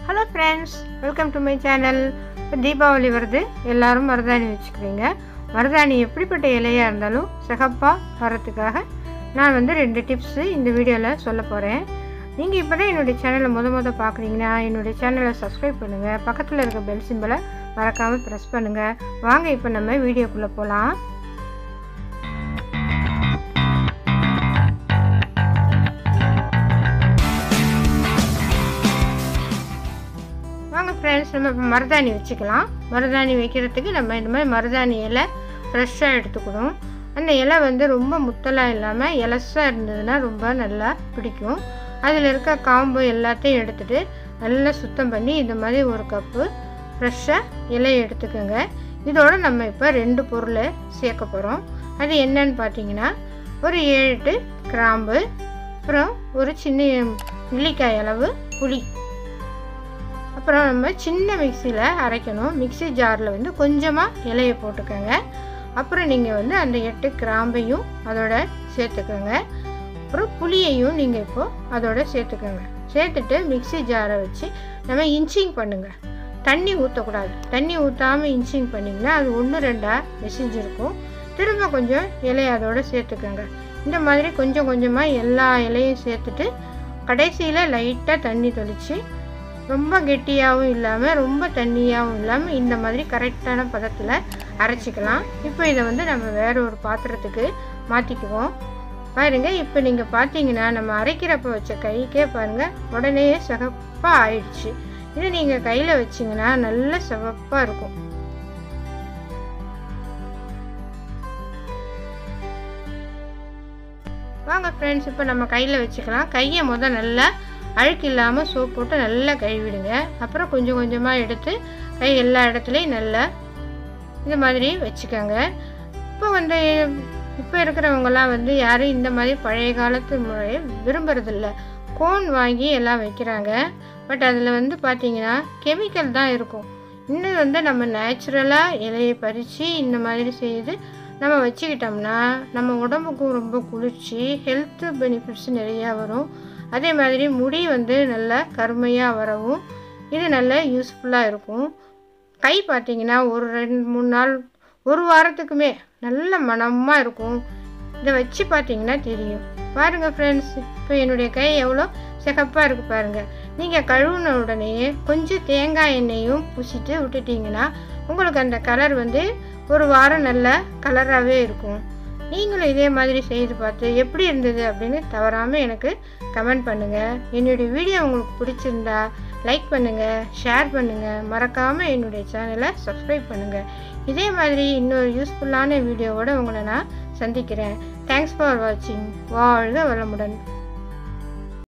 hello friends welcome to my channel இப்போ தீபாவளி வருது எல்லாரும் மருதாணி வச்சுக்கிறீங்க மருதாணி எப்படிப்பட்ட இலையாக இருந்தாலும் சிகப்பாக வரத்துக்காக நான் வந்து ரெண்டு டிப்ஸு இந்த வீடியோவில் சொல்ல போகிறேன் நீங்கள் இப்போ தான் என்னுடைய சேனலை முத முத பார்க்குறீங்கன்னா என்னுடைய சேனலை சப்ஸ்கிரைப் பண்ணுங்கள் பக்கத்தில் இருக்க பெல் சிம்பிளை மறக்காமல் ப்ரெஸ் பண்ணுங்கள் வாங்க இப்போ நம்ம வீடியோக்குள்ளே போகலாம் வாங்க ஃப்ரெண்ட்ஸ் நம்ம இப்போ மருதாணி வச்சுக்கலாம் மருதாணி வைக்கிறதுக்கு நம்ம இந்த மாதிரி மருதாணி இலை ஃப்ரெஷ்ஷாக எடுத்துக்கணும் அந்த இலை வந்து ரொம்ப முத்தலாக இல்லாமல் இலசாக இருந்ததுன்னா ரொம்ப நல்லா பிடிக்கும் அதில் இருக்க காம்பு எல்லாத்தையும் எடுத்துகிட்டு நல்லா சுத்தம் பண்ணி இந்த மாதிரி ஒரு கப்பு ஃப்ரெஷ்ஷாக இலையை எடுத்துக்கோங்க இதோடு நம்ம இப்போ ரெண்டு பொருளை சேர்க்க போகிறோம் அது என்னன்னு பார்த்தீங்கன்னா ஒரு ஏழு எட்டு கிராம்பு அப்புறம் ஒரு சின்ன நெல்லிக்காய் அளவு புளி அப்புறம் நம்ம சின்ன மிக்சியில் அரைக்கணும் மிக்சி ஜாரில் வந்து கொஞ்சமாக இலையை போட்டுக்கோங்க அப்புறம் நீங்கள் வந்து அந்த எட்டு கிராம்பையும் அதோட சேர்த்துக்கோங்க அப்புறம் புளியையும் நீங்கள் இப்போது அதோட சேர்த்துக்கோங்க சேர்த்துட்டு மிக்சி ஜாரை வச்சு நம்ம இன்ச்சிங் பண்ணுங்கள் தண்ணி ஊற்றக்கூடாது தண்ணி ஊற்றாமல் இன்ச்சிங் பண்ணிங்கன்னா அது ஒன்று ரெண்டாக மெசிஞ்சிருக்கும் திரும்ப கொஞ்சம் இலையை அதோட சேர்த்துக்கோங்க இந்த மாதிரி கொஞ்சம் கொஞ்சமாக எல்லா இலையும் சேர்த்துட்டு கடைசியில் லைட்டாக தண்ணி தெளித்து ரொம்ப கெட்டியாகவும் இல்லாமல் ரொம்ப தண்ணியாகவும் இல்லாமல் இந்த மாதிரி கரெக்டான பதத்தில் அரைச்சிக்கலாம் இப்போ இதை வந்து நம்ம வேறு ஒரு பாத்திரத்துக்கு மாற்றிக்குவோம் பாருங்க இப்போ நீங்கள் பார்த்தீங்கன்னா நம்ம அரைக்கிறப்ப வச்ச கைக்கே பாருங்கள் உடனே சிகப்பாக ஆயிடுச்சு இது நீங்கள் கையில் வச்சிங்கன்னா நல்ல சிவப்பாக இருக்கும் வாங்க ஃப்ரெண்ட்ஸ் இப்போ நம்ம கையில் வச்சுக்கலாம் கையை முதல் நல்லா அழுக்கு இல்லாமல் சோப் போட்டு நல்லா கழுவிடுங்க அப்புறம் கொஞ்சம் கொஞ்சமாக எடுத்து கை எல்லா இடத்துலையும் நல்லா இந்த மாதிரி வச்சுக்கோங்க இப்போ வந்து இப்போ இருக்கிறவங்கலாம் வந்து யாரும் இந்த மாதிரி பழைய காலத்து முறையை விரும்புறதில்ல கோன் வாங்கி எல்லாம் வைக்கிறாங்க பட் அதில் வந்து பார்த்திங்கன்னா கெமிக்கல் தான் இருக்கும் இன்னும் வந்து நம்ம நேச்சுரலாக இலையை பறித்து இந்த மாதிரி செய்து நம்ம வச்சுக்கிட்டோம்னா நம்ம உடம்புக்கும் ரொம்ப குளிர்ச்சி ஹெல்த்து பெனிஃபிட்ஸ் நிறையா வரும் அதே மாதிரி முடி வந்து நல்லா கருமையாக வரவும் இது நல்ல யூஸ்ஃபுல்லாக இருக்கும் கை பார்த்திங்கன்னா ஒரு ரெண்டு மூணு நாள் ஒரு வாரத்துக்குமே நல்ல மனமாக இருக்கும் இதை வச்சு பார்த்தீங்கன்னா தெரியும் பாருங்கள் ஃப்ரெண்ட்ஸ் இப்போ என்னுடைய கை எவ்வளோ சிகப்பாக இருக்குது பாருங்கள் நீங்கள் கழுவுன உடனே கொஞ்சம் தேங்காய் எண்ணெயும் பூசிட்டு விட்டுட்டிங்கன்னா உங்களுக்கு அந்த கலர் வந்து ஒரு வாரம் நல்ல கலராகவே இருக்கும் நீங்களும் இதே மாதிரி செய்து பார்த்து எப்படி இருந்தது அப்படின்னு தவறாமல் எனக்கு கமெண்ட் பண்ணுங்கள் என்னுடைய வீடியோ உங்களுக்கு பிடிச்சிருந்தா லைக் பண்ணுங்கள் ஷேர் பண்ணுங்கள் மறக்காமல் என்னுடைய சேனலை சப்ஸ்கிரைப் பண்ணுங்கள் இதே மாதிரி இன்னொரு யூஸ்ஃபுல்லான வீடியோவோடு உங்களை நான் சந்திக்கிறேன் தேங்க்ஸ் ஃபார் வாட்சிங் வாழ்க வளமுடன்